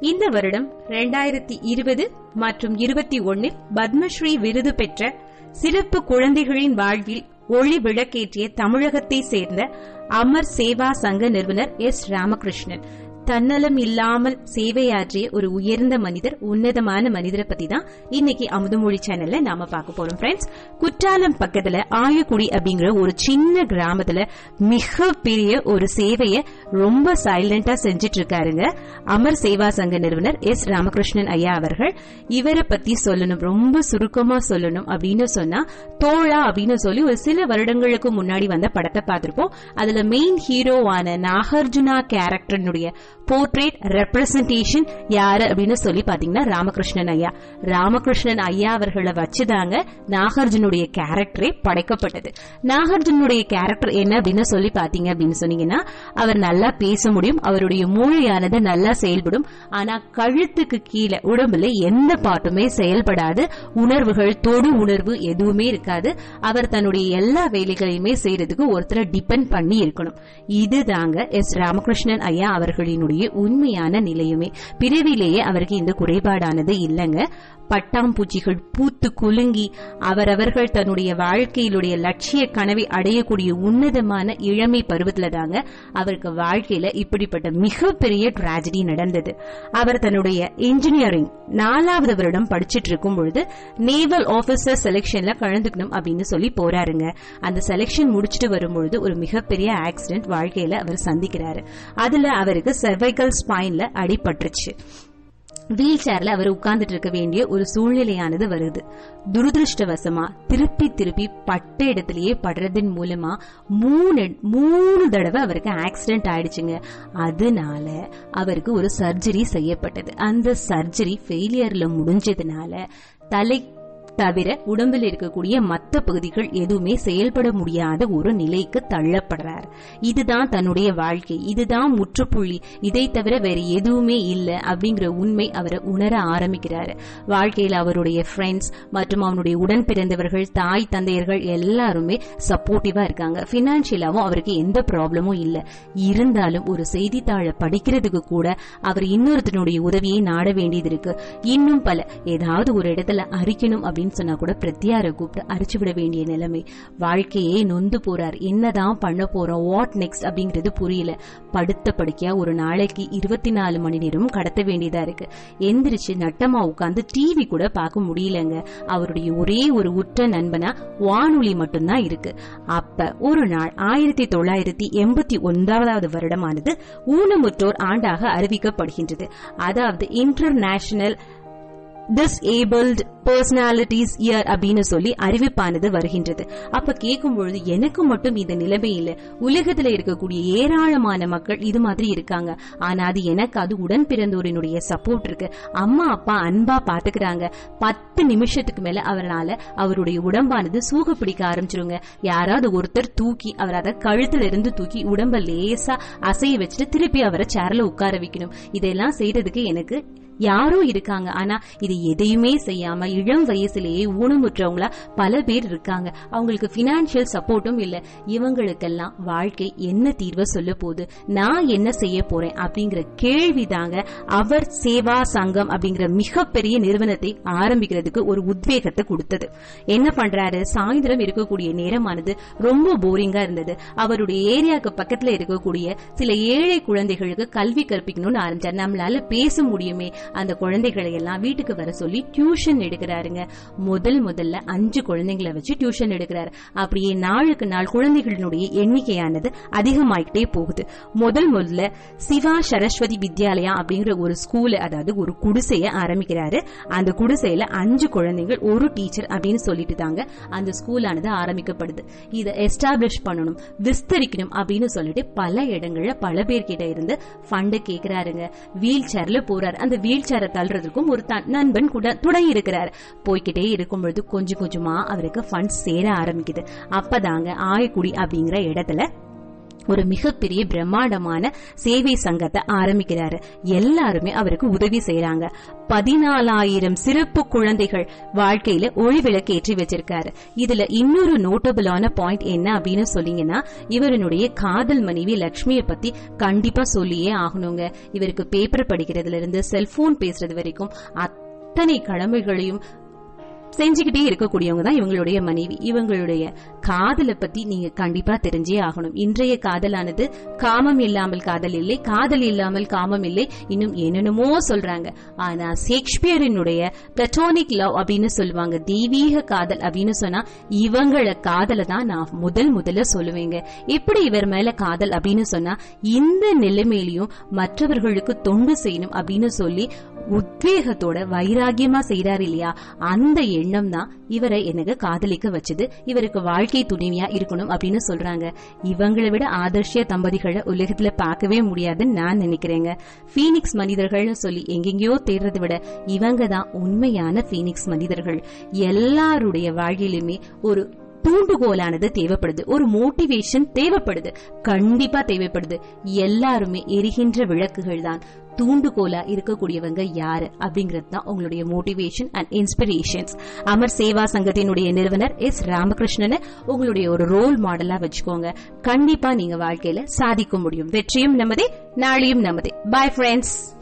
இந்த வருடம் 2020 இருபது மற்றும் இருபத்தி ஒன்னில் பத்மஸ்ரீ விருது பெற்ற சிறப்பு குழந்தைகளின் வாழ்வில் ஒளி விளக்கேற்றிய தமிழகத்தை சேர்ந்த அமர் சேவா சங்க நிறுவனர் எஸ் ராமகிருஷ்ணன் தன்னலம் இல்லாமல் சேவையாற்றிய ஒரு உயர்ந்த மனிதர் உன்னதமான மனிதரை பத்தி தான் இன்னைக்கு அமுதமொழி சேனல்ல நாம பார்க்க போறோம் ஃப்ரெண்ட்ஸ் குற்றாலம் பக்கத்துல ஆயக்குடி அப்படிங்கிற ஒரு சின்ன கிராமத்துல மிக பெரிய ஒரு சேவைய ரொம்ப சைலண்டா செஞ்சிட்டு இருக்காருங்க அமர் சேவா சங்க நிறுவனர் எஸ் ராமகிருஷ்ணன் ஐயா அவர்கள் இவரை பத்தி சொல்லணும் ரொம்ப சுருக்கமா சொல்லணும் அப்படின்னு சொன்னா தோழா அப்படின்னு சொல்லி ஒரு சில வருடங்களுக்கு முன்னாடி வந்த படத்தை பார்த்திருப்போம் அதுல மெயின் ஹீரோவான நாகார்ஜுனா கேரக்டர்னுடைய போர்ட்ரேட் ரெப்ரசன்டேஷன் யாரு அப்படின்னு சொல்லி பாத்தீங்கன்னா ராமகிருஷ்ணன் ஐயா ராமகிருஷ்ணன் ஐயா அவர்களை வச்சுதாங்க நாகார்ஜுனுடைய கேரக்டரே படைக்கப்பட்டது நாகார்ஜுனுடைய கேரக்டர் என்ன அப்படின்னு சொல்லி பாத்தீங்க அப்படின்னு சொன்னீங்கன்னா அவர் நல்லா பேச முடியும் அவருடைய மூளையானது நல்லா செயல்படும் ஆனா கழுத்துக்கு கீழே உடம்புல எந்த பாட்டுமே செயல்படாது உணர்வுகள் தொடு உணர்வு எதுவுமே இருக்காது அவர் தன்னுடைய எல்லா வேலைகளையுமே செய்யறதுக்கு ஒருத்தரை டிபெண்ட் பண்ணி இருக்கணும் இதுதாங்க எஸ் ராமகிருஷ்ணன் ஐயா அவர்களினுடைய உண்மையான நிலையுமே பிறவிலேயே அவருக்கு இந்த குறைபாடானது இல்லைங்க பட்டாம்பூச்சிகள் பூத்து குலுங்கி அவரவர்கள் தன்னுடைய வாழ்க்கையிலுடைய லட்சிய கனவை அடையக்கூடிய உன்னதமான இளமை பருவத்துல தாங்க அவருக்கு வாழ்க்கையில இப்படிப்பட்ட மிகப்பெரிய டிராஜடி நடந்தது அவர் தன்னுடைய இன்ஜினியரிங் நாலாவது வருடம் படிச்சிட்டு இருக்கும் பொழுது நேவல் ஆபீசர் செலெக்ஷன்ல கலந்துக்கணும் அப்படின்னு சொல்லி போறாருங்க அந்த செலெக்ஷன் முடிச்சிட்டு வரும்பொழுது ஒரு மிகப்பெரிய ஆக்சிடென்ட் வாழ்க்கையில அவர் சந்திக்கிறாரு அதுல அவருக்கு செர்வைக்கல் ஸ்பைன்ல அடிபட்டுருச்சு வீல் சேர்ல அவர் உட்கார்ந்துட்டு இருக்க வேண்டிய ஒரு சூழ்நிலையானது வருது துரதிருஷ்டவசமா திருப்பி திருப்பி பட்ட இடத்திலேயே படுறதன் மூலமா மூணு மூணு தடவை அவருக்கு ஆக்சிடென்ட் ஆயிடுச்சுங்க அதனால அவருக்கு ஒரு சர்ஜரி செய்யப்பட்டது அந்த சர்ஜரி ஃபெயிலியர்ல முடிஞ்சதுனால தலை தவிர உடம்பில் இருக்கக்கூடிய மற்ற பகுதிகள் எதுவுமே செயல்பட முடியாத ஒரு நிலைக்கு தள்ளப்படுறார் இதுதான் தன்னுடைய வாழ்க்கை இதுதான் முற்றுப்புள்ளி இதை தவிர வேற எதுவுமே இல்லை அப்படிங்கிற உண்மை அவரை உணர ஆரம்பிக்கிறாரு வாழ்க்கையில் அவருடைய ஃப்ரெண்ட்ஸ் மற்றும் அவனுடைய உடன் பிறந்தவர்கள் தாய் தந்தையர்கள் எல்லாருமே சப்போர்ட்டிவா இருக்காங்க பினான்சியலாவும் அவருக்கு எந்த ப்ராப்ளமும் இல்ல இருந்தாலும் ஒரு செய்தித்தாளை படிக்கிறதுக்கு கூட அவர் இன்னொருத்தனுடைய உதவியை நாட வேண்டியது இருக்கு இன்னும் பல ஏதாவது ஒரு இடத்துல அரிக்கணும் அப்படின்னு சொன்னா கூட பிரத்யார கூப்பிட்டு அரிச்சு விட வேண்டிய நிலைமை வாழ்க்கையே நொந்து போறார் என்னதான் பண்ண போறோம் வாட் நெக்ஸ்ட் அப்படிங்கிறது புரியல படுத்த படுக்கையா ஒரு நாளைக்கு இருபத்தி நாலு மணி நேரமும் கடத்த வேண்டியதா இருக்கு எந்திரிச்சு நட்டமா உட்கார்ந்து டிவி கூட பார்க்க முடியலங்க அவருடைய ஒரே ஒரு உற்ற நண்பனா வானொலி மட்டும்தான் இருக்கு அப்ப ஒரு நாள் ஆயிரத்தி தொள்ளாயிரத்தி எண்பத்தி ஒன்பதாவது வருடமானது ஊனமுற்றோர் ஆண்டாக அறிவிக்கப்படுகின்றது அதாவது இன்டர்நேஷனல் டிஸ்ஏபிள்டு பர்சனாலிட்டிஸ் இயர் அப்படின்னு சொல்லி அறிவிப்பானது வருகின்றது அப்ப கேட்கும் பொழுது எனக்கு மட்டும் இந்த நிலைமை இல்ல உலகத்துல இருக்கக்கூடிய ஏராளமான மக்கள் இது மாதிரி இருக்காங்க ஆனா அது எனக்கு அது உடன் பிறந்தோரினுடைய சப்போர்ட் இருக்கு அம்மா அப்பா அன்பா பாத்துக்கிறாங்க பத்து நிமிஷத்துக்கு மேல அவரால் அவருடைய உடம்பானது சூக பிடிக்க ஆரம்பிச்சிருங்க யாராவது ஒருத்தர் தூக்கி அவர் அதை கழுத்துல இருந்து தூக்கி உடம்ப லேசா அசைய வச்சுட்டு திருப்பி அவரை சேர்ல உட்கார வைக்கணும் இதெல்லாம் செய்யறதுக்கு எனக்கு யாரோ இருக்காங்க ஆனா இது எதையுமே செய்யாம இளம் வயசுலேயே ஊனமுற்றவங்களா பல பேர் இருக்காங்க அவங்களுக்கு பினான்சியல் சப்போர்ட்டும் இல்ல இவங்களுக்கெல்லாம் வாழ்க்கை என்ன தீர்வை சொல்ல போகுது நான் என்ன செய்ய போறேன் அப்படிங்கிற கேள்விதாங்க அவர் சேவா சங்கம் அப்படிங்கிற மிகப்பெரிய நிறுவனத்தை ஆரம்பிக்கிறதுக்கு ஒரு உத்வேகத்தை கொடுத்தது என்ன பண்றாரு சாயந்தரம் இருக்கக்கூடிய நேரமானது ரொம்ப போரிங்கா இருந்தது அவருடைய ஏரியாவுக்கு பக்கத்துல இருக்கக்கூடிய சில ஏழை குழந்தைகளுக்கு கல்வி கற்பிக்கணும்னு ஆரம்பிச்சார் நம்மளால பேச முடியுமே அந்த குழந்தைகளை எல்லாம் வீட்டுக்கு வர சொல்லி டியூஷன் எடுக்கிறாருங்க முதல் முதல்ல அஞ்சு குழந்தைங்களை வச்சு டியூஷன் எடுக்கிறாரு அப்படியே நாளுக்கு நாள் குழந்தைகளினுடைய எண்ணிக்கையானது அதிகமாயிட்டே போகுது முதல் முதல்ல சிவா சரஸ்வதி வித்யாலயா அப்படிங்கிற ஒரு ஸ்கூல் அதாவது ஒரு குடிசைய ஆரம்பிக்கிறாரு அந்த குடிசையில அஞ்சு குழந்தைகள் ஒரு டீச்சர் அப்படின்னு சொல்லிட்டு தாங்க அந்த ஸ்கூலானது ஆரம்பிக்கப்படுது இதை எஸ்டாப்ளிஷ் பண்ணணும் விஸ்தரிக்கணும் அப்படின்னு சொல்லிட்டு பல இடங்கள்ல பல பேர்கிட்ட இருந்து ஃபண்ட் கேக்குறாருங்க வீல் சேர்ல போறாரு அந்த வீல் சேரை தள்ளுறதுக்கும் ஒரு த- நண்பன் கூட துணை இருக்கிறார் போய்கிட்டே இருக்கும் பொழுது கொஞ்சம் கொஞ்சமா அவருக்கு ஃபண்ட்ஸ் சேர ஆரம்பிக்குது அப்பதாங்க ஆயக்குடி அப்படிங்கிற இடத்துல ஒரு மிகப்பெரிய பிரம்மாண்டமான சேவை சங்கத்தை ஆரம்பிக்கிறாரு எல்லாருமே அவருக்கு உதவி செய்யறாங்க பதினாலாயிரம் சிறப்பு குழந்தைகள் வாழ்க்கையில ஒளி விளக்கேற்றி வச்சிருக்காரு இதுல இன்னொரு நோட்டபிளான பாயிண்ட் என்ன அப்படின்னு சொன்னீங்கன்னா இவருடைய காதல் மனைவி லட்சுமியை பத்தி கண்டிப்பா சொல்லியே ஆகணுங்க இவருக்கு பேப்பர் படிக்கிறதுல இருந்து செல்போன் பேசுறது வரைக்கும் அத்தனை கடமைகளையும் செஞ்சுக்கிட்டே இருக்கக்கூடியவங்க தான் இவங்களுடைய மனைவி இவங்களுடைய காதலை பத்தி நீங்க கண்டிப்பா தெரிஞ்சே ஆகணும் இன்றைய காதலானது காமம் இல்லாமல் காதல் இல்லை காதல் இல்லாமல் காமம் இல்லை இன்னும் என்னென்னமோ சொல்றாங்க ஆனா ஷேக்ஸ்பியரினுடைய பிளட்டோனிக் லவ் அப்படின்னு சொல்லுவாங்க தெய்வீக காதல் அப்படின்னு சொன்னா இவங்கள காதலை தான் நான் முதல் முதல்ல சொல்லுவேங்க எப்படி இவர் மேல காதல் அப்படின்னு சொன்னா இந்த நிலைமையிலையும் மற்றவர்களுக்கு தொண்டு செய்யணும் அப்படின்னு சொல்லி உத்வேகத்தோட வைராகியமா செய்யறாரு இல்லையா அந்த எண்ணம் தான் இவரை எனக்கு காதலிக்க வச்சது இவருக்கு வாழ்க்கை துணைவியா இருக்கணும் அப்படின்னு சொல்றாங்க இவங்களை விட ஆதர்ஷிய தம்பதிகளை உலகத்துல பார்க்கவே முடியாதுன்னு நான் நினைக்கிறேங்க பீனிக்ஸ் மனிதர்கள்னு சொல்லி எங்கெங்கயோ தேடுறதை விட இவங்க தான் உண்மையான பீனிக்ஸ் மனிதர்கள் எல்லாருடைய வாழ்க்கையிலுமே ஒரு தூண்டுகோலானது தேவைப்படுது ஒரு மோட்டிவேஷன் தேவைப்படுது கண்டிப்பா தேவைப்படுது எல்லாருமே எரிகின்ற விளக்குகள் தான் தூண்டுகோலா இருக்கக்கூடியவங்க யாரு அப்படிங்கிறது தான் உங்களுடைய motivation and inspirations Amar Seva சங்கத்தினுடைய நிறுவனர் எஸ் ராமகிருஷ்ணனை உங்களுடைய ஒரு ரோல் மாடலா வச்சுக்கோங்க கண்டிப்பா நீங்க வாழ்க்கையில சாதிக்க முடியும் வெற்றியும் நமதே நாளையும் நமதே பாய் ஃப்ரெண்ட்ஸ்